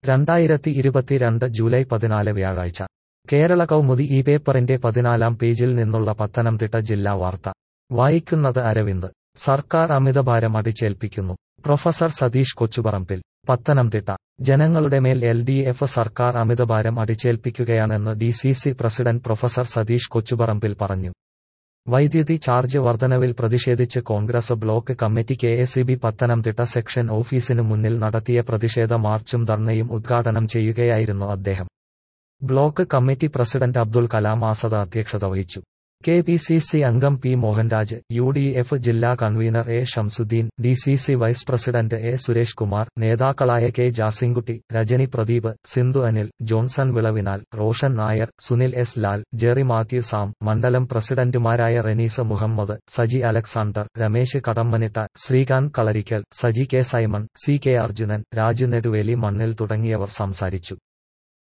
രണ്ടായിരത്തി ഇരുപത്തിരണ്ട് ജൂലൈ പതിനാല് വ്യാഴാഴ്ച കേരള കൗമുദി ഈ പേപ്പറിന്റെ പതിനാലാം പേജിൽ നിന്നുള്ള പത്തനംതിട്ട ജില്ലാ വാർത്ത വായിക്കുന്നത് അരവിന്ദ് സർക്കാർ അമിതഭാരം അടിച്ചേൽപ്പിക്കുന്നു പ്രൊഫസർ സതീഷ് കൊച്ചുപറമ്പിൽ പത്തനംതിട്ട ജനങ്ങളുടെ മേൽ എൽ ഡി എഫ് സർക്കാർ അമിതഭാരം അടിച്ചേൽപ്പിക്കുകയാണെന്ന് D C C president professor Satheesh Kochuparambil പറഞ്ഞു വൈദ്യുതി ചാർജ് വർധനവിൽ പ്രതിഷേധിച്ച് Congress block committee K S B Pathanamthitta section ഓഫീസിനു മുന്നിൽ നടത്തിയ പ്രതിഷേധ മാർച്ചും ധർണയും ഉദ്ഘാടനം ചെയ്യുകയായിരുന്നു അദ്ദേഹം block committee president Abdul Kalam Azad അധ്യക്ഷത വഹിച്ചു കെ പി സി സി അംഗം P Mohanraj U D F ജില്ലാ convener A Shamsuddin D C C vice president A Suresh Kumar നേതാക്കളായ K Jasinkutty Rajani Pradeep Sindhu Anil Johnson Vilavinal Roshan Nair Sunil S Lal Jerry Mathew Sam മണ്ഡലം പ്രസിഡന്റുമാരായ Reneesa Muhammad Saji Alexander Ramesh Kadammanitta Sreekanth Kalarikkal Saji K Simon C K Arjunan Raju Neduveli Mannil തുടങ്ങിയവർ സംസാരിച്ചു